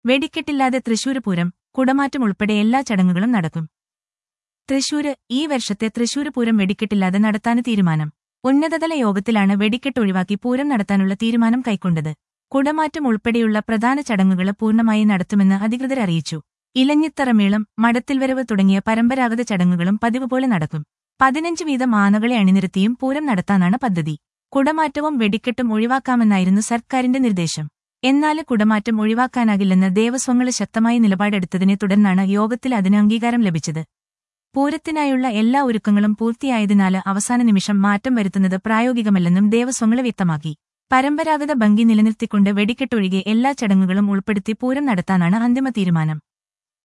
വെടിക്കെട്ടില്ലാതെ തൃശൂര് പൂരം കുടമാറ്റം ഉൾപ്പെടെ എല്ലാ ചടങ്ങുകളും നടക്കും തൃശൂര് ഈ വർഷത്തെ തൃശൂര് പൂരം വെടിക്കെട്ടില്ലാതെ നടത്താന് തീരുമാനം ഉന്നതതല യോഗത്തിലാണ് വെടിക്കെട്ട് ഒഴിവാക്കി പൂരം നടത്താനുള്ള തീരുമാനം കൈക്കൊണ്ടത് കുടമാറ്റം ഉൾപ്പെടെയുള്ള പ്രധാന ചടങ്ങുകൾ പൂർണ്ണമായി നടത്തുമെന്ന് അധികൃതർ അറിയിച്ചു ഇലഞ്ഞിത്തറമേളം മടത്തിൽവരവ് തുടങ്ങിയ പരമ്പരാഗത ചടങ്ങുകളും പതിവ് പോലെ നടക്കും പതിനഞ്ച് വീതം ആനകളെ അണിനിരത്തിയും പൂരം നടത്താനാണ് പദ്ധതി കുടമാറ്റവും വെടിക്കെട്ടും ഒഴിവാക്കാമെന്നായിരുന്നു സർക്കാരിന്റെ നിർദ്ദേശം എന്നാൽ കുടമാറ്റം ഒഴിവാക്കാനാകില്ലെന്ന് ദേവസ്വങ്ങൾ ശക്തമായ നിലപാടെടുത്തതിനെ തുടർന്നാണ് യോഗത്തിൽ അതിന് അംഗീകാരം ലഭിച്ചത് പൂരത്തിനായുള്ള എല്ലാ ഒരുക്കങ്ങളും പൂർത്തിയായതിനാൽ അവസാന നിമിഷം മാറ്റം വരുത്തുന്നത് പ്രായോഗികമല്ലെന്നും ദേവസ്വങ്ങൾ വ്യക്തമാക്കി പരമ്പരാഗത ഭംഗി നിലനിർത്തിക്കൊണ്ട് വെടിക്കെട്ടൊഴികെ എല്ലാ ചടങ്ങുകളും ഉൾപ്പെടുത്തി പൂരം നടത്താനാണ് അന്തിമ തീരുമാനം